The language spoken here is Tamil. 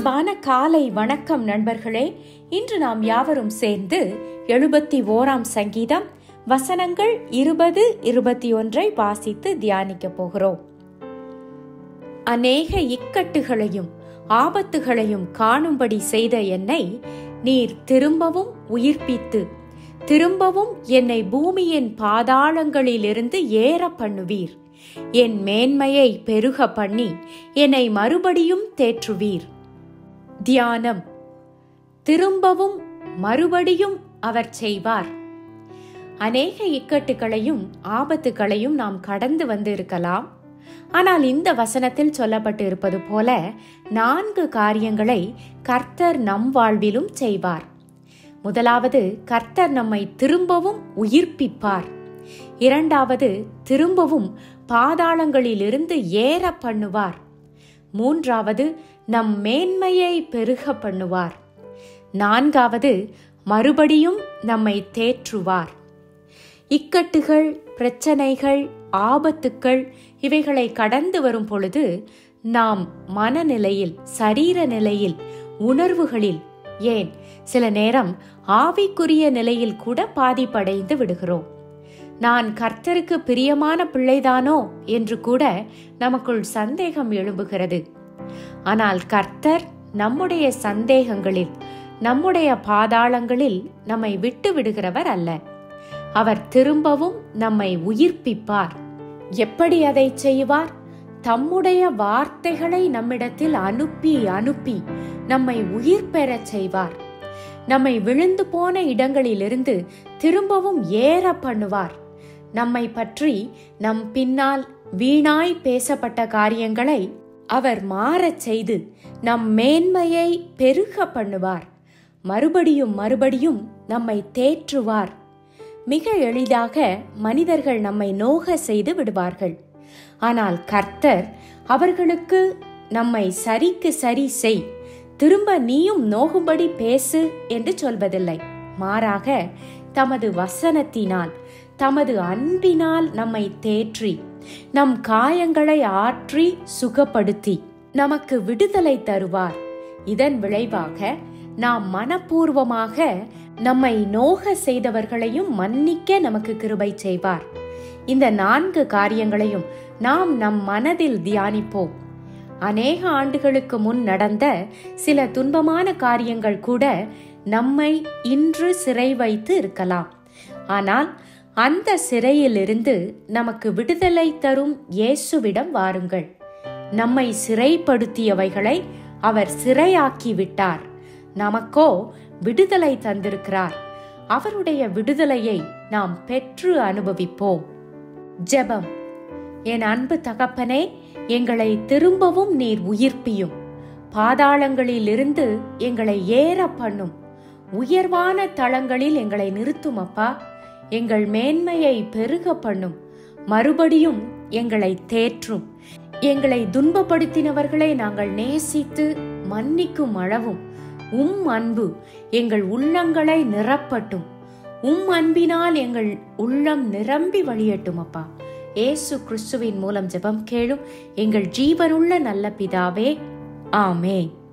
அன்பான காலை வணக்கம் நண்பர்களே இன்று நாம் யாவரும் சேர்ந்து எழுபத்தி ஓராம் சங்கீதம் வசனங்கள் இருபது இருபத்தி ஒன்றை வாசித்து தியானிக்க போகிறோம் அநேக இக்கட்டுகளையும் ஆபத்துகளையும் காணும்படி செய்த என்னை நீர் திரும்பவும் உயிர்ப்பித்து திரும்பவும் என்னை பூமியின் பாதாளங்களிலிருந்து ஏற பண்ணுவீர் என் மேன்மையை பெருக பண்ணி என்னை மறுபடியும் தேற்றுவீர் தியானம் திரும்பவும் மறுபடியும் அவர் செய்வார் அநேக இக்கட்டுகளையும் ஆபத்துகளையும் நாம் கடந்து வந்து இருக்கலாம் ஆனால் இந்த வசனத்தில் சொல்லப்பட்டு இருப்பது போல நான்கு காரியங்களை கர்த்தர் நம் வாழ்விலும் செய்வார் முதலாவது கர்த்தர் நம்மை திரும்பவும் உயிர்ப்பிப்பார் இரண்டாவது திரும்பவும் பாதாளங்களிலிருந்து ஏற பண்ணுவார் மூன்றாவது நம் மேன்மையை பெருக பண்ணுவார் நான்காவது மறுபடியும் நம்மை தேற்றுவார் இக்கட்டுகள் பிரச்சனைகள் ஆபத்துக்கள் இவைகளை கடந்து வரும் பொழுது நாம் மனநிலையில் சரீர நிலையில் உணர்வுகளில் ஏன் சில நேரம் ஆவிக்குரிய நிலையில் கூட பாதிப்படைந்து விடுகிறோம் நான் கர்த்தருக்கு பிரியமான பிள்ளைதானோ என்று கூட நமக்குள் சந்தேகம் எழும்புகிறது ஆனால் கர்த்தர் நம்முடைய சந்தேகங்களில் நம்முடைய பாதாளங்களில் நம்மை விட்டு விடுகிறவர் அல்ல அவர் திரும்பவும் நம்மை உயிர்ப்பிப்பார் எப்படி அதை செய்வார் தம்முடைய வார்த்தைகளை நம்மிடத்தில் அனுப்பி அனுப்பி நம்மை உயிர் பெறச் செய்வார் நம்மை விழுந்து போன இடங்களிலிருந்து திரும்பவும் ஏற பண்ணுவார் நம்மை பற்றி நம் பின்னால் வீணாய் பேசப்பட்ட காரியங்களை அவர் மாறச் செய்து நம் மேன்மையை பெருக பண்ணுவார் மறுபடியும் மறுபடியும் நம்மை தேற்றுவார் மிக எளிதாக மனிதர்கள் நம்மை நோக செய்து விடுவார்கள் ஆனால் கர்த்தர் அவர்களுக்கு நம்மை சரிக்கு சரி செய் திரும்ப நீயும் நோகும்படி பேசு என்று சொல்வதில்லை மாறாக தமது வசனத்தினால் தமது அன்பினால் நம்மை தேற்றி நம் காயங்களை ஆற்றி சுகப்படுத்தி நமக்கு விடுதலை தருவார் இதன் விளைவாக நாம் மனப்பூர்வமாக நம்மை நோக செய்தவர்களையும் மன்னிக்க நமக்கு கிருபை செய்வார் இந்த நான்கு காரியங்களையும் நாம் நம் மனதில் தியானிப்போம் அநேக ஆண்டுகளுக்கு முன் நடந்த சில துன்பமான காரியங்கள் கூட நம்மை இன்று சிறை வைத்து இருக்கலாம் ஆனால் அந்த சிறையிலிருந்து நமக்கு விடுதலை தரும் இயேசுவிடம் வாருங்கள் நம்மை சிறைப்படுத்தியவைகளை அவர் சிறையாக்கி விட்டார் நமக்கோ விடுதலை தந்திருக்கிறார் அவருடைய விடுதலையை நாம் பெற்று அனுபவிப்போம் ஜெபம் என் அன்பு தகப்பனே எங்களை திரும்பவும் நீர் உயிர்ப்பியும் பாதாளங்களிலிருந்து எங்களை ஏற பண்ணும் உயர்வான தளங்களில் எங்களை நிறுத்தும் அப்பா எங்கள் மேன்மையை பெருக பண்ணும் மறுபடியும் எங்களை தேற்றும் எங்களை துன்பப்படுத்தினவர்களை நாங்கள் நேசித்து மன்னிக்கும் அளவும் உம் அன்பு எங்கள் உள்ளங்களை நிரப்பட்டும் உம் அன்பினால் எங்கள் உள்ளம் நிரம்பி வழியட்டும் அப்பா ஏசு கிறிஸ்துவின் மூலம் ஜெபம் கேளும் எங்கள் ஜீவனுள்ள நல்ல பிதாவே ஆமே